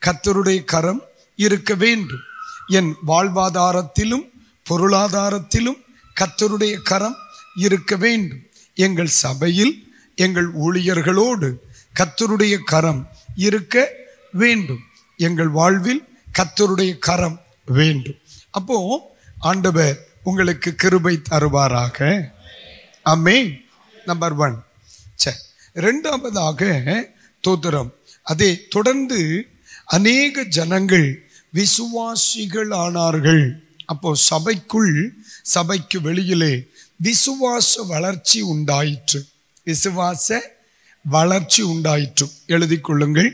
கத்தருடைய கரம் இருக்க வேண்டும் என் வாழ்வாதாரத்திலும் பொருளாதாரத்திலும் கத்தருடைய கரம் இருக்க வேண்டும் எங்கள் சபையில் எங்கள் ஊழியர்களோடு கத்தருடைய கரம் இருக்க வேண்டும் எங்கள் வாழ்வில் கத்தருடைய கரம் வேண்டும் அப்போ ஆண்டவர் உங்களுக்கு கிருபை தருவாராக அமே நம்பர் ஒன் சரி ரெண்டாவதாக தோத்திரம் அதே தொடர்ந்து அநேக ஜனங்கள் விசுவாசிகள் ஆனார்கள் அப்போ சபைக்குள் சபைக்கு வெளியிலே விசுவாச வளர்ச்சி உண்டாயிற்று விசுவாச வளர்ச்சி உண்டாயிற்று எழுதிக் கொள்ளுங்கள்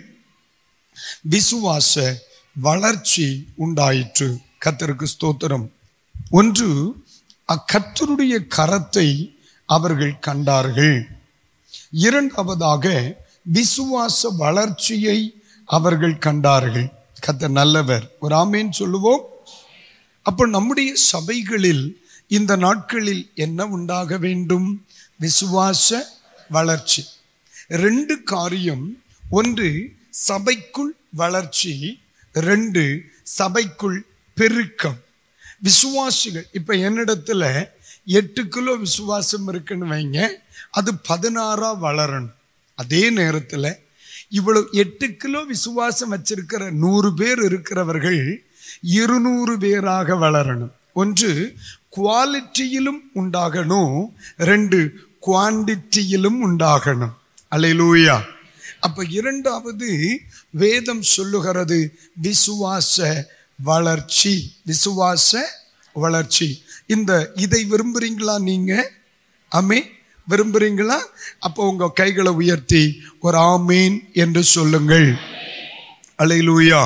விசுவாச வளர்ச்சி உண்டாயிற்று கத்தருக்கு ஸ்தோத்திரம் ஒன்று அக்கத்தருடைய கரத்தை அவர்கள் கண்டார்கள் இரண்டாவதாக விசுவாச வளர்ச்சியை அவர்கள் கண்டார்கள் கத்த நல்லவர் ஒரு ஆமேன் சொல்லுவோம் அப்போ நம்முடைய சபைகளில் இந்த நாட்களில் என்ன உண்டாக வேண்டும் விசுவாச வளர்ச்சி ரெண்டு காரியம் ஒன்று சபைக்குள் வளர்ச்சி ரெண்டு சபைக்குள் பெருக்கம் விசுவாசிகள் இப்ப என்னிடத்துல எட்டு கிலோ விசுவாசம் இருக்குன்னு வைங்க அது பதினாறா வளரணும் அதே நேரத்துல இவ்வளவு எட்டு கிலோ விசுவாசம் வச்சிருக்கிற நூறு பேர் இருக்கிறவர்கள் இருநூறு பேராக வளரணும் ஒன்று குவாலிட்டியிலும் உண்டாகணும் ரெண்டு குவாண்டிட்டியிலும் உண்டாகணும் அலையிலூயா அப்ப இரண்டாவது வேதம் சொல்லுகிறது விசுவாச வளர்ச்சி விசுவாச வளர்ச்சி இந்த இதை விரும்புறீங்களா நீங்க அமே விரும்புறீங்களா அப்போ உங்க கைகளை உயர்த்தி ஒரு ஆமீன் என்று சொல்லுங்கள் அலையிலூயா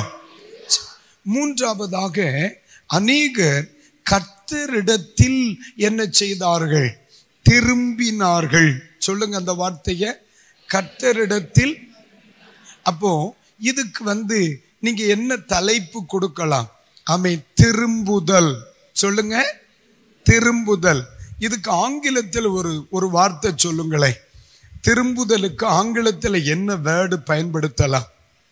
மூன்றாவதாக அநேகர் கத்தரிடத்தில் என்ன செய்தார்கள் திரும்பினார்கள் சொல்லுங்க அந்த வார்த்தைய கத்தரிடத்தில் அப்போ இதுக்கு வந்து நீங்க என்ன தலைப்பு கொடுக்கலாம் அமை திரும்புதல் சொல்லுங்க திரும்புதல் இதுக்கு ஆங்கிலத்தில் ஒரு ஒரு வார்த்தை சொல்லுங்களேன் திரும்புதலுக்கு ஆங்கிலத்தில் என்ன வேர்டு பயன்படுத்தலாம்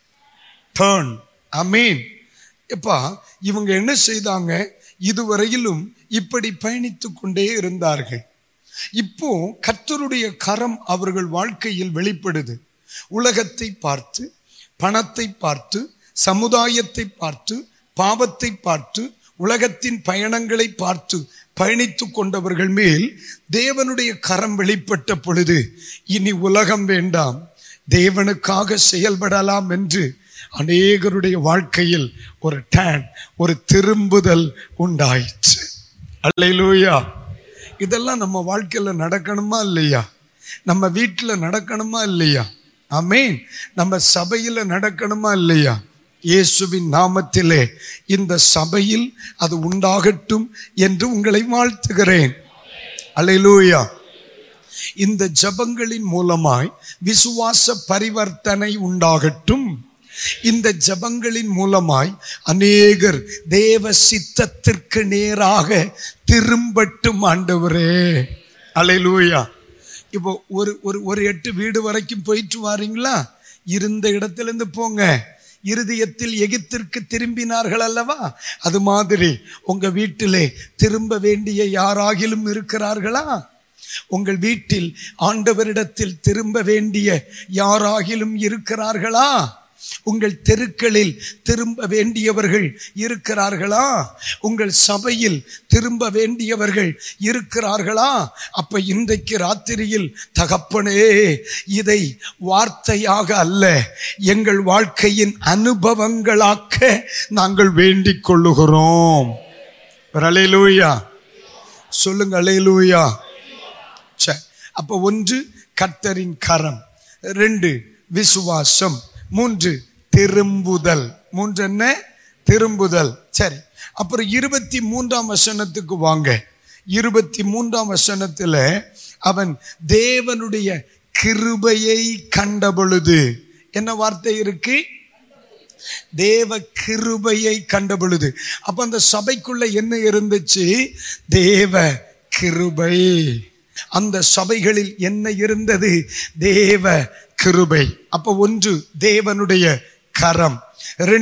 டேர்ன் அமீன் எப்பா இவங்க என்ன செய்தாங்க இதுவரையிலும் இப்படி பயணித்து கொண்டே இருந்தார்கள் இப்போ கர்த்தருடைய கரம் அவர்கள் வாழ்க்கையில் வெளிப்படுது உலகத்தை பார்த்து பணத்தை பார்த்து சமுதாயத்தை பார்த்து பாவத்தை பார்த்து உலகத்தின் பயணங்களை பார்த்து பயணித்து கொண்டவர்கள் மேல் தேவனுடைய கரம் வெளிப்பட்ட பொழுது இனி உலகம் வேண்டாம் தேவனுக்காக செயல்படலாம் என்று அநேகருடைய வாழ்க்கையில் ஒரு டேன் ஒரு திரும்புதல் உண்டாயிற்று அல்லையிலூயா இதெல்லாம் நம்ம வாழ்க்கையில நடக்கணுமா இல்லையா நம்ம வீட்டில் நடக்கணுமா இல்லையா ஆமேன் நம்ம சபையில நடக்கணுமா இல்லையா இயேசுவின் நாமத்திலே இந்த சபையில் அது உண்டாகட்டும் என்று உங்களை வாழ்த்துகிறேன் அல்லேலூயா இந்த ஜபங்களின் மூலமாய் விசுவாச பரிவர்த்தனை உண்டாகட்டும் இந்த ஜபங்களின் மூலமாய் அநேகர் தேவ சித்தத்திற்கு நேராக திரும்பட்டும் ஆண்டவரே அலையிலூயா இப்போ ஒரு ஒரு ஒரு எட்டு வீடு வரைக்கும் போயிட்டு வாரீங்களா இருந்த இடத்துல இருந்து போங்க இருதயத்தில் எகிப்திற்கு திரும்பினார்கள் அல்லவா அது மாதிரி உங்க வீட்டிலே திரும்ப வேண்டிய யாராகிலும் இருக்கிறார்களா உங்கள் வீட்டில் ஆண்டவரிடத்தில் திரும்ப வேண்டிய யாராகிலும் இருக்கிறார்களா உங்கள் தெருக்களில் திரும்ப வேண்டியவர்கள் இருக்கிறார்களா உங்கள் சபையில் திரும்ப வேண்டியவர்கள் இருக்கிறார்களா அப்ப இன்றைக்கு ராத்திரியில் தகப்பனே இதை வார்த்தையாக அல்ல எங்கள் வாழ்க்கையின் அனுபவங்களாக்க நாங்கள் வேண்டிக் கொள்ளுகிறோம் அலையிலூயா சொல்லுங்க அலையிலூயா சரி அப்ப ஒன்று கர்த்தரின் கரம் ரெண்டு விசுவாசம் மூன்று திரும்புதல் மூன்று என்ன திரும்புதல் சரி அப்புறம் இருபத்தி மூன்றாம் வசனத்துக்கு வாங்க இருபத்தி மூன்றாம் வசனத்துல அவன் தேவனுடைய கிருபையை கண்ட பொழுது என்ன வார்த்தை இருக்கு தேவ கிருபையை கண்ட பொழுது அப்ப அந்த சபைக்குள்ள என்ன இருந்துச்சு தேவ கிருபை அந்த சபைகளில் என்ன இருந்தது தேவ கிருபை அப்ப ஒன்று தேவனுடைய கரம் ரெண்டு